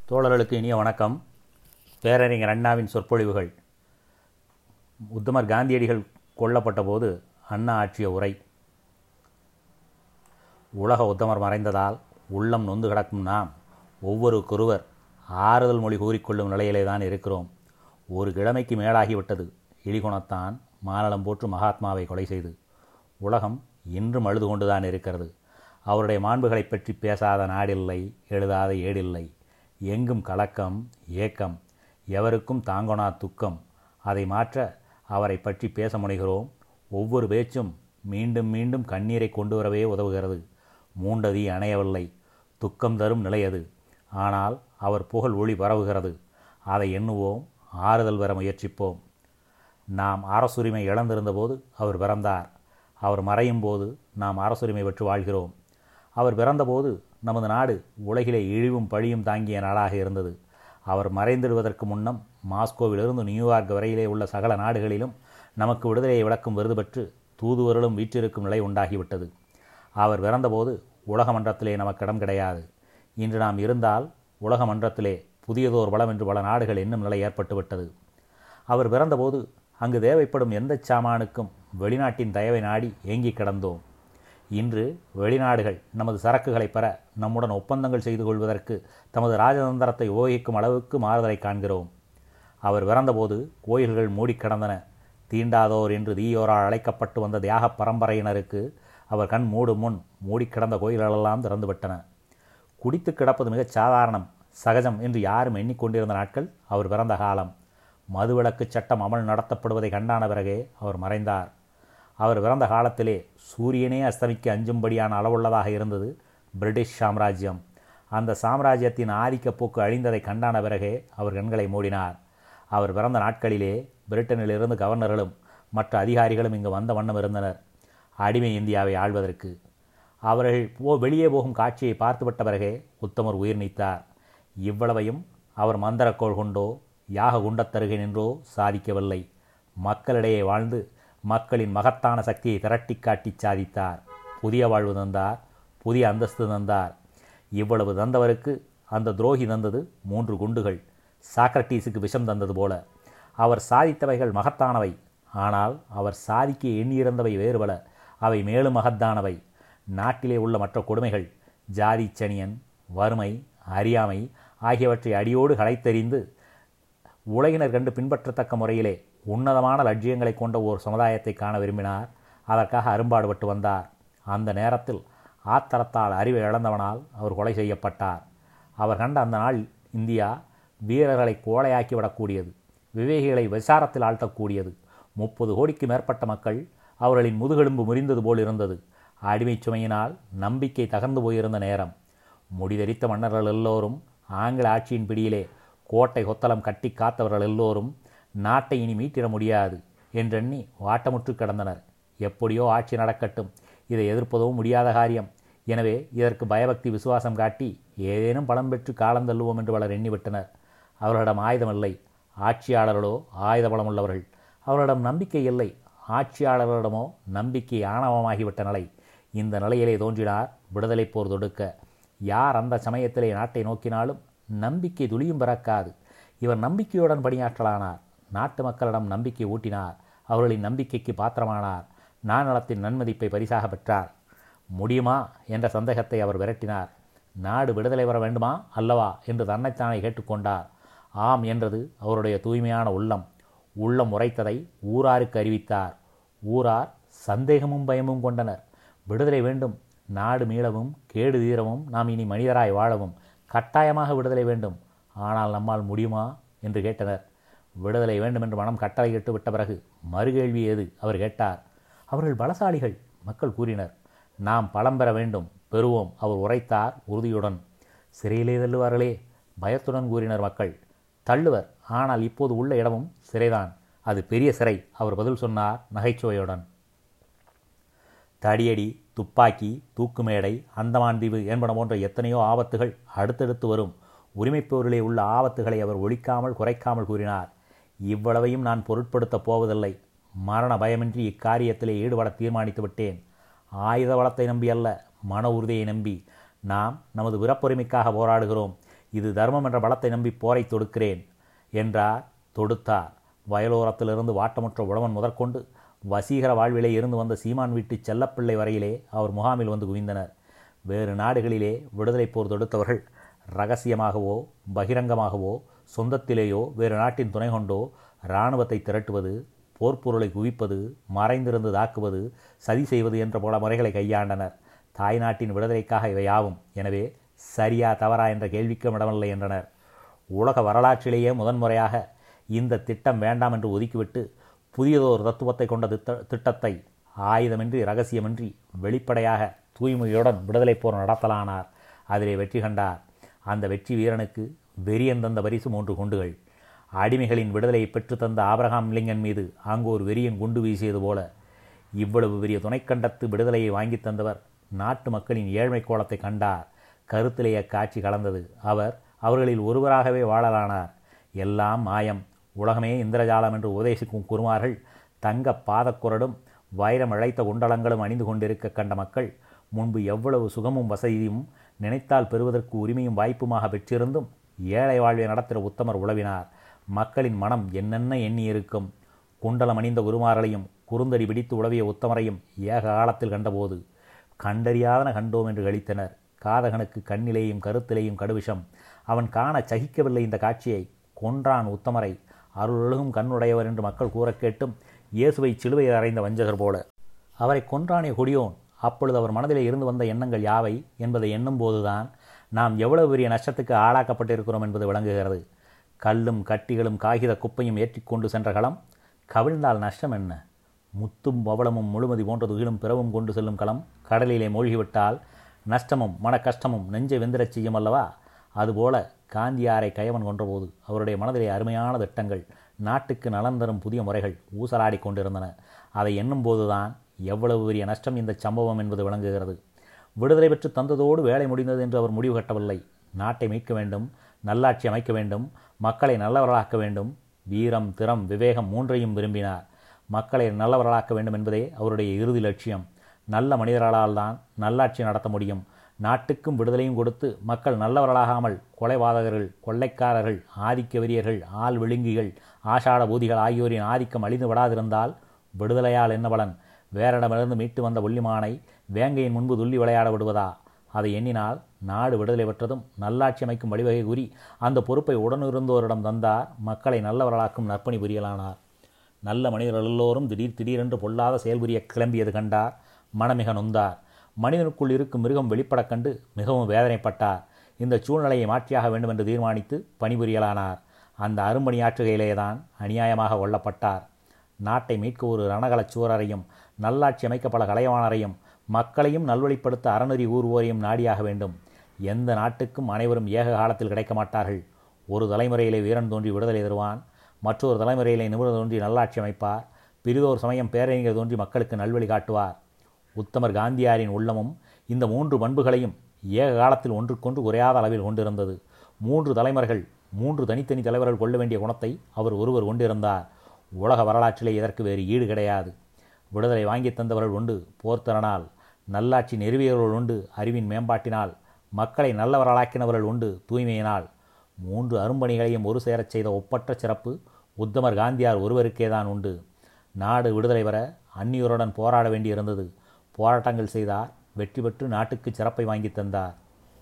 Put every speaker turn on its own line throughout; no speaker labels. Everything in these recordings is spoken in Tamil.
தோழர்களுக்கு இனிய வணக்கம் பேரறிஞர் அண்ணாவின் சொற்பொழிவுகள் உத்தமர் காந்தியடிகள் கொல்லப்பட்ட போது அண்ணா ஆற்றிய உரை உலக உத்தமர் மறைந்ததால் உள்ளம் நொந்து கிடக்கும் நாம் ஒவ்வொருக்கொருவர் ஆறுதல் மொழி கூறிக்கொள்ளும் நிலையிலே தான் இருக்கிறோம் ஒரு கிழமைக்கு மேலாகிவிட்டது இழிகுணத்தான் மானளம் போற்று மகாத்மாவை கொலை செய்து உலகம் இன்றும் அழுது கொண்டுதான் இருக்கிறது அவருடைய மாண்புகளைப் பற்றி பேசாத நாடில்லை எழுதாத ஏடில்லை எங்கும் கலக்கம் ஏக்கம் எவருக்கும் தாங்கொணா துக்கம் அதை மாற்ற அவரை பற்றி பேச முனைகிறோம் ஒவ்வொரு பேச்சும் மீண்டும் மீண்டும் கண்ணீரை கொண்டு வரவே உதவுகிறது மூண்டதி அணையவில்லை துக்கம் தரும் நிலையது ஆனால் அவர் புகழ் ஒளி பரவுகிறது அதை எண்ணுவோம் ஆறுதல் பெற முயற்சிப்போம் நாம் அரசுரிமை இழந்திருந்தபோது அவர் பிறந்தார் அவர் மறையும் போது நாம் அரசுரிமை பெற்று வாழ்கிறோம் அவர் பிறந்தபோது நமது நாடு உலகிலே இழிவும் பழியும் தாங்கிய நாடாக இருந்தது அவர் மறைந்திடுவதற்கு முன்னம் மாஸ்கோவிலிருந்து நியூயார்க் வரையிலே உள்ள சகல நாடுகளிலும் நமக்கு விடுதலையை விளக்கும் விருது பெற்று தூதுவர்களும் வீற்றிருக்கும் நிலை உண்டாகிவிட்டது அவர் பிறந்தபோது உலக மன்றத்திலே நமக்கு இடம் கிடையாது இன்று நாம் இருந்தால் உலக மன்றத்திலே புதியதோர் வளம் என்று பல நாடுகள் என்னும் நிலை ஏற்பட்டுவிட்டது அவர் பிறந்தபோது அங்கு தேவைப்படும் எந்த சாமானுக்கும் வெளிநாட்டின் தயவை நாடி ஏங்கி கிடந்தோம் இன்று வெளிநாடுகள் நமது சரக்குகளை பெற நம்முடன் ஒப்பந்தங்கள் செய்து கொள்வதற்கு தமது ராஜதந்திரத்தை உபயோகிக்கும் அளவுக்கு மாறுதலை காண்கிறோம் அவர் பிறந்தபோது கோயில்கள் மூடி கிடந்தன தீண்டாதோர் என்று தீயோரால் அழைக்கப்பட்டு வந்த தியாக பரம்பரையினருக்கு அவர் கண் மூடும் முன் மூடி கிடந்த கோயில்களெல்லாம் திறந்துவிட்டன குடித்து கிடப்பது மிகச் சாதாரணம் சகஜம் என்று யாரும் எண்ணிக்கொண்டிருந்த நாட்கள் அவர் பிறந்த காலம் மதுவிலக்கு சட்டம் அமல் நடத்தப்படுவதை கண்டான பிறகே அவர் மறைந்தார் அவர் பிறந்த காலத்திலே சூரியனே அஸ்தமிக்க அஞ்சும்படியான அளவுள்ளதாக இருந்தது பிரிட்டிஷ் சாம்ராஜ்யம் அந்த சாம்ராஜ்யத்தின் ஆதிக்க போக்கு அழிந்ததை கண்டான பிறகே அவர் கண்களை மூடினார் அவர் பிறந்த நாட்களிலே பிரிட்டனிலிருந்து கவர்னர்களும் மற்ற அதிகாரிகளும் இங்கு வந்த வண்ணம் இருந்தனர் அடிமை இந்தியாவை ஆள்வதற்கு அவர்கள் போ வெளியே போகும் காட்சியை பார்த்துவிட்ட பிறகே உத்தமர் உயிர் நீத்தார் இவ்வளவையும் அவர் மந்திரக்கோள் கொண்டோ யாக குண்டத்தருகை நின்றோ சாதிக்கவில்லை மக்களிடையே வாழ்ந்து மக்களின் மகத்தான சக்தியை திரட்டி காட்டி சாதித்தார் புதிய வாழ்வு தந்தார் புதிய அந்தஸ்து தந்தார் இவ்வளவு தந்தவருக்கு அந்த துரோகி தந்தது மூன்று குண்டுகள் சாக்ரட்டீஸுக்கு விஷம் தந்தது போல அவர் சாதித்தவைகள் மகத்தானவை ஆனால் அவர் சாதிக்க எண்ணியிருந்தவை வேறுபல அவை மேலும் மகத்தானவை நாட்டிலே உள்ள மற்ற கொடுமைகள் ஜாதி சனியன் வறுமை அறியாமை ஆகியவற்றை அடியோடு களைத்தெறிந்து உலகினர் கண்டு பின்பற்றத்தக்க முறையிலே உன்னதமான லட்சியங்களை கொண்ட ஒரு சமுதாயத்தை காண விரும்பினார் அதற்காக அரும்பாடுபட்டு வந்தார் அந்த நேரத்தில் ஆத்தரத்தால் அறிவை இழந்தவனால் அவர் கொலை செய்யப்பட்டார் அவர் கண்ட அந்த நாள் இந்தியா வீரர்களை கோழையாக்கி விடக்கூடியது விவேகிகளை விசாரத்தில் ஆழ்த்தக்கூடியது முப்பது கோடிக்கு மேற்பட்ட மக்கள் அவர்களின் முதுகெலும்பு முறிந்தது போல் இருந்தது அடிமைச் சுமையினால் நம்பிக்கை தகர்ந்து போயிருந்த நேரம் முடிதெரித்த மன்னர்கள் எல்லோரும் ஆங்கில ஆட்சியின் பிடியிலே கோட்டை கொத்தளம் கட்டி காத்தவர்கள் எல்லோரும் நாட்டை இனி மீட்டிட முடியாது என்றெண்ணி வாட்டமுற்று கிடந்தனர் எப்படியோ ஆட்சி நடக்கட்டும் இதை எதிர்ப்பதும் முடியாத காரியம் எனவே இதற்கு பயபக்தி விசுவாசம் காட்டி ஏதேனும் பலம் பெற்று காலம் தள்ளுவோம் என்று பலர் எண்ணிவிட்டனர் அவர்களிடம் ஆயுதமில்லை ஆட்சியாளர்களோ ஆயுத பலம் உள்ளவர்கள் அவர்களிடம் நம்பிக்கை இல்லை ஆட்சியாளர்களிடமோ நம்பிக்கை ஆணவமாகிவிட்ட நிலை இந்த நிலையிலே தோன்றினார் விடுதலை போர் தொடுக்க யார் அந்த சமயத்திலே நாட்டை நோக்கினாலும் நம்பிக்கை துளியும் பிறக்காது இவர் நம்பிக்கையுடன் பணியாற்றலானார் நாட்டு மக்களிடம் நம்பிக்கை ஊட்டினார் அவர்களின் நம்பிக்கைக்கு பாத்திரமானார் நாநலத்தின் நன்மதிப்பை பரிசாக பெற்றார் முடியுமா என்ற சந்தேகத்தை அவர் விரட்டினார் நாடு விடுதலை பெற வேண்டுமா அல்லவா என்று தன்னைத்தானே கேட்டுக்கொண்டார் ஆம் என்றது அவருடைய தூய்மையான உள்ளம் உள்ளம் உரைத்ததை ஊராருக்கு அறிவித்தார் ஊரார் சந்தேகமும் பயமும் கொண்டனர் விடுதலை வேண்டும் நாடு மீளவும் கேடு தீரவும் நாம் இனி மனிதராய் வாழவும் கட்டாயமாக விடுதலை வேண்டும் ஆனால் நம்மால் முடியுமா என்று கேட்டனர் விடுதலை வேண்டும் என்று மனம் கட்டளையிட்டு விட்ட பிறகு மறுகேள்வி ஏது அவர் கேட்டார் அவர்கள் பலசாலிகள் மக்கள் கூறினர் நாம் பலம் பெற வேண்டும் பெறுவோம் அவர் உரைத்தார் உறுதியுடன் சிறையிலே தள்ளுவார்களே பயத்துடன் கூறினர் மக்கள் தள்ளுவர் ஆனால் இப்போது உள்ள இடமும் சிறைதான் அது பெரிய சிறை அவர் பதில் சொன்னார் நகைச்சுவையுடன் தடியடி துப்பாக்கி தூக்குமேடை அந்தமான் தீவு என்பன போன்ற எத்தனையோ ஆபத்துகள் அடுத்தடுத்து வரும் உரிமைப்போரிலே உள்ள ஆபத்துகளை அவர் ஒழிக்காமல் குறைக்காமல் கூறினார் இவ்வளவையும் நான் பொருட்படுத்தப் போவதில்லை மரண பயமின்றி இக்காரியத்திலே ஈடுபட தீர்மானித்து விட்டேன் ஆயுத வளத்தை நம்பி அல்ல மன உறுதியை நம்பி நாம் நமது பிறப்புரிமைக்காக போராடுகிறோம் இது தர்மம் என்ற பலத்தை நம்பி போரை தொடுக்கிறேன் என்றார் தொடுத்தார் வயலோரத்திலிருந்து வாட்டமுற்ற உழவன் முதற்கொண்டு வசீகர வாழ்விலே இருந்து வந்த சீமான் வீட்டு செல்லப்பிள்ளை வரையிலே அவர் முகாமில் வந்து குவிந்தனர் வேறு நாடுகளிலே விடுதலை போர் தொடுத்தவர்கள் ரகசியமாகவோ பகிரங்கமாகவோ சொந்தத்திலேயோ வேறு நாட்டின் துணை கொண்டோ இராணுவத்தை திரட்டுவது போர்ப்பொருளை குவிப்பது மறைந்திருந்து தாக்குவது சதி செய்வது என்ற பல முறைகளை கையாண்டனர் தாய் நாட்டின் விடுதலைக்காக இவை யாவும் எனவே சரியா தவறா என்ற கேள்விக்கும் இடமில்லை என்றனர் உலக வரலாற்றிலேயே முதன்முறையாக இந்த திட்டம் வேண்டாம் என்று ஒதுக்கிவிட்டு புதியதோர் தத்துவத்தை கொண்ட திட்ட திட்டத்தை ஆயுதமின்றி ரகசியமின்றி வெளிப்படையாக தூய்மையுடன் விடுதலை போர் நடத்தலானார் அதிலே வெற்றி கண்டார் அந்த வெற்றி வீரனுக்கு வெறியன் தந்த பரிசு மூன்று குண்டுகள் அடிமைகளின் விடுதலையை பெற்றுத்தந்த ஆபிரகாம் லிங்கன் மீது அங்கோர் வெறியன் குண்டு வீசியது போல இவ்வளவு பெரிய துணைக்கண்டத்து விடுதலையை வாங்கி தந்தவர் நாட்டு மக்களின் ஏழ்மை கோலத்தை கண்டார் கருத்திலேயே காட்சி கலந்தது அவர் அவர்களில் ஒருவராகவே வாழலானார் எல்லாம் மாயம் உலகமே இந்திரஜாலம் என்று உபதேசிக்கும் குருமார்கள் தங்க பாதக்குரடும் வைரம் இழைத்த குண்டலங்களும் அணிந்து கொண்டிருக்க கண்ட மக்கள் முன்பு எவ்வளவு சுகமும் வசதியும் நினைத்தால் பெறுவதற்கு உரிமையும் வாய்ப்புமாக பெற்றிருந்தும் ஏழை வாழ்வை நடத்துகிற உத்தமர் உழவினார் மக்களின் மனம் என்னென்ன எண்ணி இருக்கும் குண்டலம் அணிந்த குருமார்களையும் குறுந்தடி பிடித்து உழவிய உத்தமரையும் ஏக காலத்தில் கண்டபோது கண்டறியாதன கண்டோம் என்று கழித்தனர் காதகனுக்கு கண்ணிலேயும் கருத்திலேயும் கடுவிஷம் அவன் காண சகிக்கவில்லை இந்த காட்சியை கொன்றான் உத்தமரை அருளொழுகும் கண்ணுடையவர் என்று மக்கள் கூற கேட்டும் இயேசுவை சிலுவையில் அறைந்த வஞ்சகர் போல அவரை கொன்றானே கொடியோன் அப்பொழுது அவர் மனதிலே இருந்து வந்த எண்ணங்கள் யாவை என்பதை எண்ணும் போதுதான் நாம் எவ்வளவு பெரிய நஷ்டத்துக்கு ஆளாக்கப்பட்டிருக்கிறோம் என்பது விளங்குகிறது கல்லும் கட்டிகளும் காகித குப்பையும் ஏற்றிக்கொண்டு சென்ற களம் கவிழ்ந்தால் நஷ்டம் என்ன முத்தும் பவளமும் முழுமதி போன்ற துகிலும் பிறவும் கொண்டு செல்லும் களம் கடலிலே மூழ்கிவிட்டால் நஷ்டமும் மன கஷ்டமும் நெஞ்சை வெந்திரச் செய்யும் அல்லவா அதுபோல காந்தியாரை கயவன் கொன்றபோது அவருடைய மனதிலே அருமையான திட்டங்கள் நாட்டுக்கு நலன் தரும் புதிய முறைகள் ஊசலாடி கொண்டிருந்தன அதை எண்ணும் போதுதான் எவ்வளவு பெரிய நஷ்டம் இந்த சம்பவம் என்பது விளங்குகிறது விடுதலை பெற்று தந்ததோடு வேலை முடிந்தது என்று அவர் முடிவு கட்டவில்லை நாட்டை மீட்க வேண்டும் நல்லாட்சி அமைக்க வேண்டும் மக்களை நல்லவர்களாக்க வேண்டும் வீரம் திறம் விவேகம் மூன்றையும் விரும்பினார் மக்களை நல்லவர்களாக்க வேண்டும் என்பதே அவருடைய இறுதி லட்சியம் நல்ல மனிதர்களால் தான் நல்லாட்சி நடத்த முடியும் நாட்டுக்கும் விடுதலையும் கொடுத்து மக்கள் நல்லவர்களாகாமல் கொலைவாதகர்கள் கொள்ளைக்காரர்கள் ஆதிக்க வெறியர்கள் ஆள் விழுங்கிகள் ஆஷாட பூதிகள் ஆகியோரின் ஆதிக்கம் அழிந்து விடாதிருந்தால் விடுதலையால் என்ன பலன் வேறிடமிருந்து மீட்டு வந்த ஒல்லிமானை வேங்கையின் முன்பு துள்ளி விளையாட விடுவதா அதை எண்ணினால் நாடு விடுதலை பெற்றதும் நல்லாட்சி அமைக்கும் வழிவகை கூறி அந்த பொறுப்பை உடனிருந்தோரிடம் தந்தார் மக்களை நல்லவர்களாக்கும் நற்பணி புரியலானார் நல்ல மனிதர்கள் எல்லோரும் திடீர் திடீரென்று பொல்லாத செயல்புரிய கிளம்பியது கண்டார் மனமிக நொந்தார் மனிதனுக்குள் இருக்கும் மிருகம் வெளிப்படக் கண்டு மிகவும் வேதனைப்பட்டார் இந்த சூழ்நிலையை மாற்றியாக வேண்டும் என்று தீர்மானித்து பணிபுரியலானார் அந்த அரும்பணியாற்றுகையிலேதான் அநியாயமாக கொல்லப்பட்டார் நாட்டை மீட்க ஒரு ரணகலச் சூரரையும் நல்லாட்சி அமைக்க பல கலைவாணரையும் மக்களையும் நல்வழிப்படுத்த அறநெறி ஊர்வோரையும் நாடியாக வேண்டும் எந்த நாட்டுக்கும் அனைவரும் ஏக காலத்தில் கிடைக்க மாட்டார்கள் ஒரு தலைமுறையிலே வீரன் தோன்றி விடுதலை தருவான் மற்றொரு தலைமுறையிலே நிபுணர் தோன்றி நல்லாட்சி அமைப்பார் பிரிதோர் சமயம் பேரறிஞர் தோன்றி மக்களுக்கு நல்வழி காட்டுவார் உத்தமர் காந்தியாரின் உள்ளமும் இந்த மூன்று பண்புகளையும் ஏக காலத்தில் ஒன்றுக்கொன்று குறையாத அளவில் கொண்டிருந்தது மூன்று தலைமுறைகள் மூன்று தனித்தனி தலைவர்கள் கொள்ள வேண்டிய குணத்தை அவர் ஒருவர் கொண்டிருந்தார் உலக வரலாற்றிலே இதற்கு வேறு ஈடு கிடையாது விடுதலை வாங்கி தந்தவர்கள் உண்டு போர்த்திறனால் நல்லாட்சி நெருவியவர்கள் உண்டு அறிவின் மேம்பாட்டினால் மக்களை நல்லவர்களாக்கினவர்கள் உண்டு தூய்மையினால் மூன்று அரும்பணிகளையும் ஒரு சேரச் செய்த ஒப்பற்ற சிறப்பு உத்தமர் காந்தியார் ஒருவருக்கேதான் உண்டு நாடு விடுதலை பெற அந்நியருடன் போராட வேண்டியிருந்தது போராட்டங்கள் செய்தார் வெற்றி பெற்று நாட்டுக்கு சிறப்பை வாங்கி தந்தார்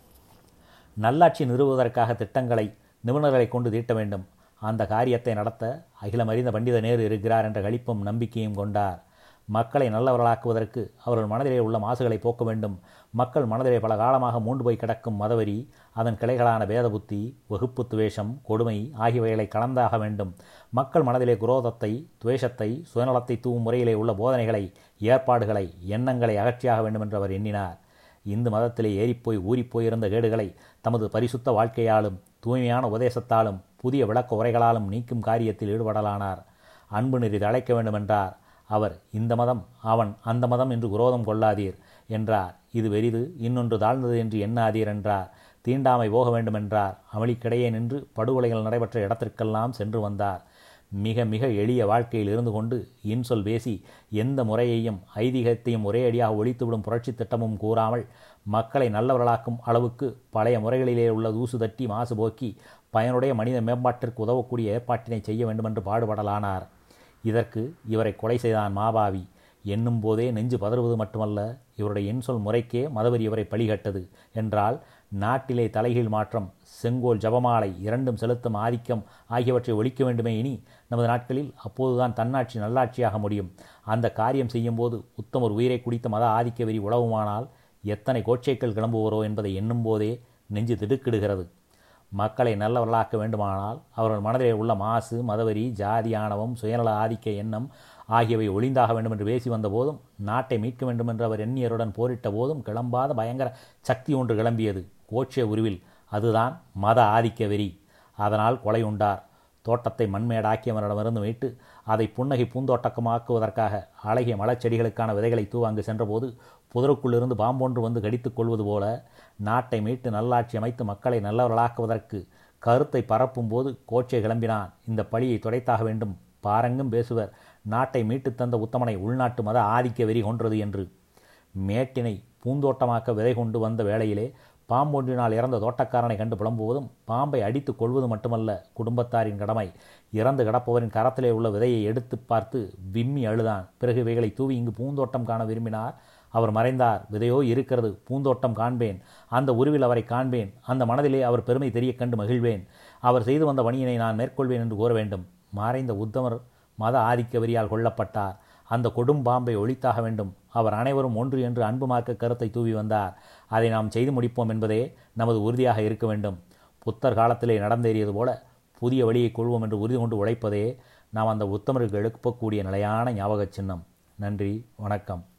நல்லாட்சி நிறுவுவதற்காக திட்டங்களை நிபுணர்களை கொண்டு தீட்ட வேண்டும் அந்த காரியத்தை நடத்த அகிலமறிந்த பண்டித நேரு இருக்கிறார் என்ற களிப்பும் நம்பிக்கையும் கொண்டார் மக்களை நல்லவர்களாக்குவதற்கு அவர்கள் மனதிலே உள்ள மாசுகளை போக்க வேண்டும் மக்கள் மனதிலே பல காலமாக மூண்டு போய் கிடக்கும் மதவெறி அதன் கிளைகளான பேத புத்தி வகுப்பு துவேஷம் கொடுமை ஆகியவைகளை கலந்தாக வேண்டும் மக்கள் மனதிலே குரோதத்தை துவேஷத்தை சுயநலத்தை தூவும் முறையிலே உள்ள போதனைகளை ஏற்பாடுகளை எண்ணங்களை அகற்றியாக வேண்டும் என்று அவர் எண்ணினார் இந்து மதத்திலே ஏறிப்போய் ஊறிப்போயிருந்த கேடுகளை தமது பரிசுத்த வாழ்க்கையாலும் தூய்மையான உபதேசத்தாலும் புதிய விளக்க உரைகளாலும் நீக்கும் காரியத்தில் ஈடுபடலானார் அன்பு நெறி தழைக்க வேண்டுமென்றார் அவர் இந்த மதம் அவன் அந்த மதம் என்று குரோதம் கொள்ளாதீர் என்றார் இது வெறிது இன்னொன்று தாழ்ந்தது என்று எண்ணாதீர் என்றார் தீண்டாமை போக வேண்டுமென்றார் அமளிக்கிடையே நின்று படுகொலைகள் நடைபெற்ற இடத்திற்கெல்லாம் சென்று வந்தார் மிக மிக எளிய வாழ்க்கையில் இருந்து கொண்டு இன்சொல் பேசி எந்த முறையையும் ஐதீகத்தையும் ஒரே அடியாக ஒழித்துவிடும் புரட்சி திட்டமும் கூறாமல் மக்களை நல்லவர்களாக்கும் அளவுக்கு பழைய முறைகளிலே உள்ள தூசு தட்டி மாசு போக்கி பயனுடைய மனித மேம்பாட்டிற்கு உதவக்கூடிய ஏற்பாட்டினை செய்ய வேண்டுமென்று பாடுபடலானார் இதற்கு இவரை கொலை செய்தான் மாபாவி எண்ணும் போதே நெஞ்சு பதறுவது மட்டுமல்ல இவருடைய இன்சொல் முறைக்கே மதவெறி இவரை பழிகட்டது என்றால் நாட்டிலே தலைகீழ் மாற்றம் செங்கோல் ஜபமாலை இரண்டும் செலுத்தும் ஆதிக்கம் ஆகியவற்றை ஒழிக்க வேண்டுமே இனி நமது நாட்களில் அப்போதுதான் தன்னாட்சி நல்லாட்சியாக முடியும் அந்த காரியம் செய்யும்போது உத்தமர் உயிரை குடித்த மத ஆதிக்க வெறி உழவுமானால் எத்தனை கோட்சைகள் கிளம்புவரோ என்பதை எண்ணும் போதே நெஞ்சு திடுக்கிடுகிறது மக்களை நல்லவர்களாக்க வேண்டுமானால் அவர்கள் மனதிலே உள்ள மாசு மதவெறி ஜாதி ஆணவம் சுயநல ஆதிக்க எண்ணம் ஆகியவை ஒளிந்தாக வேண்டும் என்று பேசி வந்த போதும் நாட்டை மீட்க வேண்டும் என்று அவர் எண்ணியருடன் போரிட்ட போதும் கிளம்பாத பயங்கர சக்தி ஒன்று கிளம்பியது கோட்சே உருவில் அதுதான் மத ஆதிக்க வெறி அதனால் கொலை உண்டார் தோட்டத்தை மண்மேடாக்கியவனிடமிருந்து மீட்டு அதை புன்னகை பூந்தோட்டக்கமாக்குவதற்காக அழகிய மலச்செடிகளுக்கான விதைகளை தூவ அங்கு சென்றபோது புதருக்குள்ளிருந்து பாம்பொன்று வந்து கடித்துக் கொள்வது போல நாட்டை மீட்டு நல்லாட்சி அமைத்து மக்களை நல்லவர்களாக்குவதற்கு கருத்தை பரப்பும் போது கோச்சை கிளம்பினான் இந்த பழியை துடைத்தாக வேண்டும் பாரங்கும் பேசுவர் நாட்டை மீட்டு தந்த உத்தமனை உள்நாட்டு மத ஆதிக்க வெறி கொன்றது என்று மேட்டினை பூந்தோட்டமாக்க விதை கொண்டு வந்த வேளையிலே பாம்பொன்றினால் இறந்த தோட்டக்காரனை கண்டு புலம்புவதும் பாம்பை அடித்து கொள்வது மட்டுமல்ல குடும்பத்தாரின் கடமை இறந்து கிடப்பவரின் கரத்திலே உள்ள விதையை எடுத்து பார்த்து விம்மி அழுதான் பிறகு இவைகளை தூவி இங்கு பூந்தோட்டம் காண விரும்பினார் அவர் மறைந்தார் விதையோ இருக்கிறது பூந்தோட்டம் காண்பேன் அந்த உருவில் அவரை காண்பேன் அந்த மனதிலே அவர் பெருமை தெரிய கண்டு மகிழ்வேன் அவர் செய்து வந்த பணியினை நான் மேற்கொள்வேன் என்று கூற வேண்டும் மறைந்த உத்தமர் மத ஆதிக்க வெறியால் கொல்லப்பட்டார் அந்த கொடும் பாம்பை ஒழித்தாக வேண்டும் அவர் அனைவரும் ஒன்று என்று அன்புமாக்க கருத்தை தூவி வந்தார் அதை நாம் செய்து முடிப்போம் என்பதே நமது உறுதியாக இருக்க வேண்டும் புத்தர் காலத்திலே நடந்தேறியது போல புதிய வழியை கொள்வோம் என்று உறுதி கொண்டு உழைப்பதே நாம் அந்த உத்தமருக்கு எழுப்பக்கூடிய நிலையான ஞாபக சின்னம் நன்றி வணக்கம்